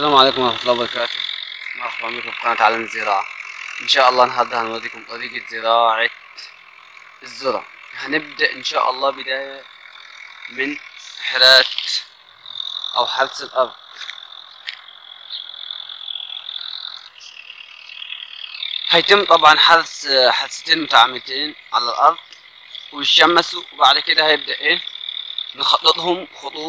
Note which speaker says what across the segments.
Speaker 1: السلام عليكم ورحمة الله وبركاته مرحبا بكم في قناة عالم الزراعة إن شاء الله النهاردة هنوريكم طريقة زراعة الذرة هنبدأ إن شاء الله بداية من حرات أو حرث الأرض هيتم طبعا حرث حرثتين متعامدتين على الأرض ويشمسوا وبعد كده هيبدأ إيه نخططهم خطوط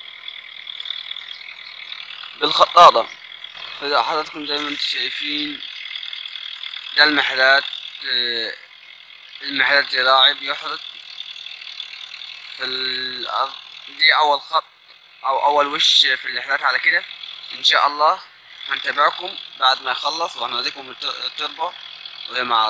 Speaker 1: بالخطاطة فإذا حضراتكم زي ما انتم شايفين ده المحلات آه، المحلات زراعي بيحرث في الأرض دي أول خط أو أول وش في الرحلات على كده إن شاء الله هنتابعكم بعد ما يخلص وهنوريكم الت- التربة وهي مع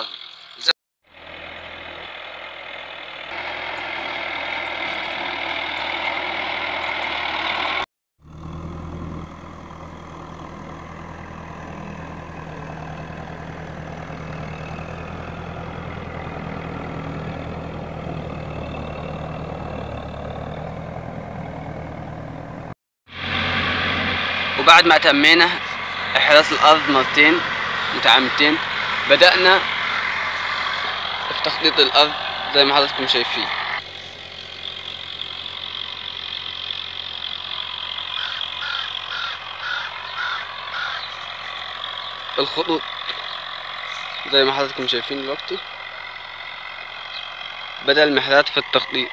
Speaker 1: وبعد ما تمينا احراث الارض مرتين متعامدتين بدأنا في تخطيط الارض زي ما حضراتكم شايفين الخطوط زي ما حضراتكم شايفين دلوقتي بدأ المحرات في التخطيط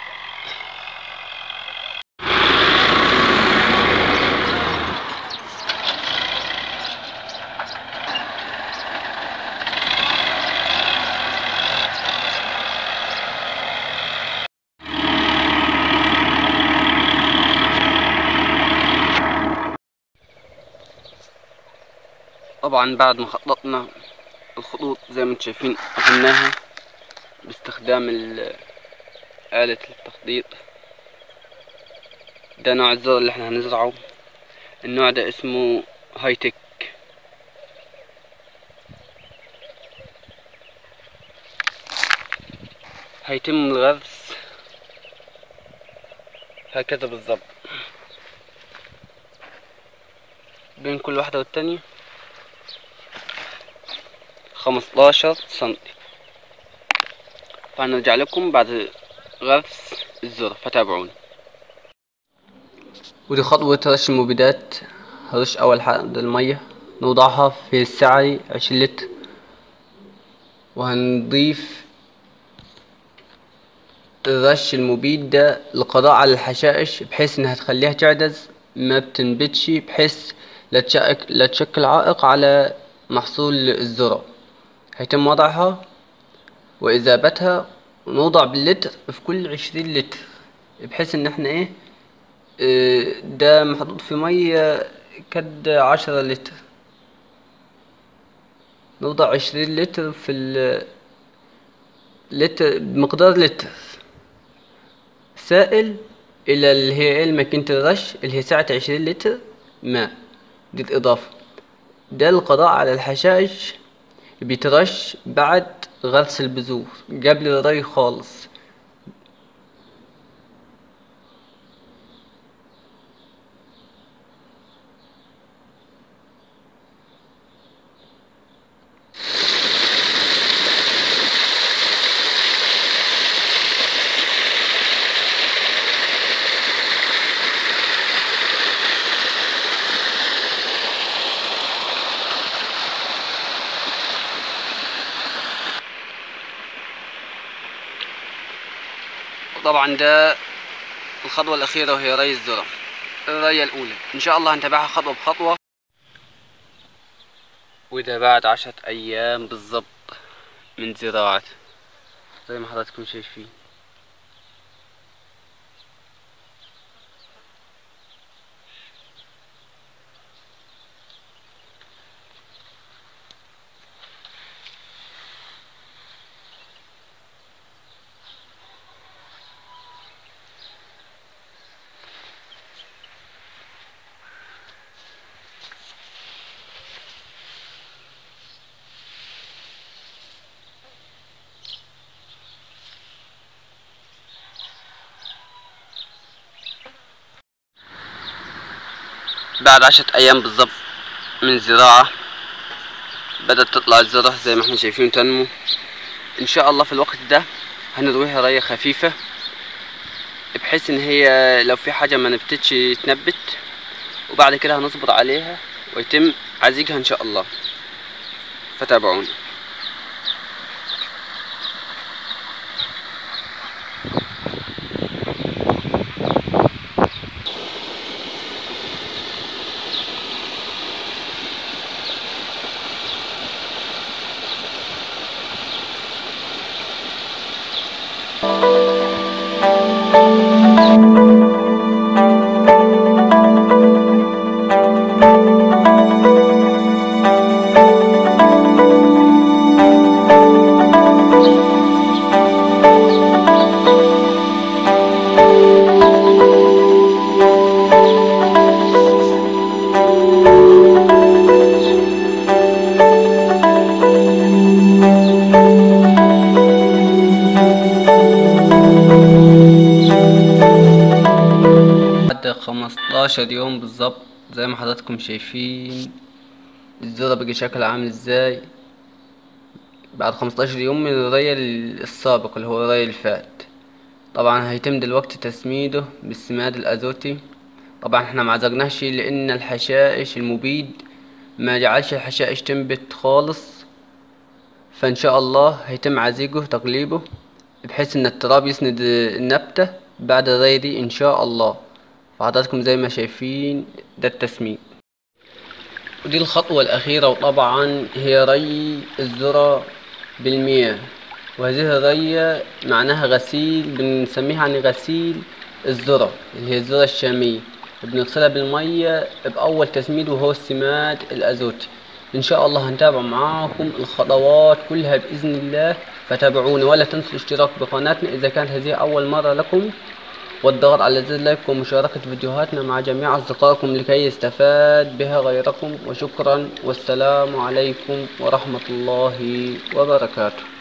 Speaker 1: طبعا بعد ما خططنا الخطوط زي ما انتم شايفين قفلناها باستخدام ال- آلة التخطيط ده نوع الزر اللي احنا هنزرعه النوع ده اسمه هاي تك هيتم الغرس هكذا بالظبط بين كل واحدة والتانية خمستاشر سنتي فهنرجع لكم بعد غرس الذرة فتابعوني ودي خطوة رش المبيدات هرش أول حاجة المية نوضعها في السعي عشرين لتر وهنضيف الرش المبيد ده للقضاء على الحشائش بحيث انها تخليها تعدز ما بتنبتش بحيث لا تشك- لا تشكل عائق على محصول الذرة هيتم وضعها وإذابتها نوضع باللتر في كل عشرين لتر بحيث ان احنا ايه اه، ده محطوط في مية كد عشرة لتر نوضع عشرين لتر في ال لتر بمقدار لتر سائل الى اللي هي ايه ماكينة الرش اللي هي سعة عشرين لتر ماء دي الإضافة ده القضاء على الحشائش بيترش بعد غرس البذور قبل الري خالص طبعا ده الخطوة الأخيرة وهي ري الذرة الرية الأولى إن شاء الله هنتابعها خطوة بخطوة وده بعد عشرة أيام بالظبط من زراعة زي ما حضراتكم شايفين بعد عشرة أيام بالظبط من زراعة بدأت تطلع الذرة زي ما احنا شايفين تنمو ان شاء الله في الوقت ده هنرويها رية خفيفة بحيث ان هي لو في حاجة ما نبتتش تنبت وبعد كده هنصبر عليها ويتم عزيجها ان شاء الله فتابعونا بعد خمستاشر يوم بالظبط زي ما حضراتكم شايفين الذرة بقى شكلها عامل ازاي بعد خمستاشر يوم من الري السابق اللي هو الري اللي فات طبعا هيتم دلوقتي تسميده بالسماد الازوتي طبعا احنا معزقناهش لان الحشائش المبيد ما جعلش الحشائش تنبت خالص فان شاء الله هيتم عزيقه تقليبه بحيث ان التراب يسند النبتة بعد الري دي ان شاء الله فحضراتكم زي ما شايفين ده التسميد ودي الخطوة الأخيرة وطبعا هي ري الذرة بالمياه وهذه الرية معناها غسيل بنسميها يعني غسيل الذرة اللي هي الذرة الشامية بنغسلها بالمية بأول تسميد وهو السماد الأزوتي إن شاء الله هنتابع معاكم الخطوات كلها بإذن الله فتابعونا ولا تنسوا الاشتراك بقناتنا إذا كانت هذه أول مرة لكم والضغط على زر لايك ومشاركة فيديوهاتنا مع جميع أصدقائكم لكي يستفاد بها غيركم وشكرا والسلام عليكم ورحمة الله وبركاته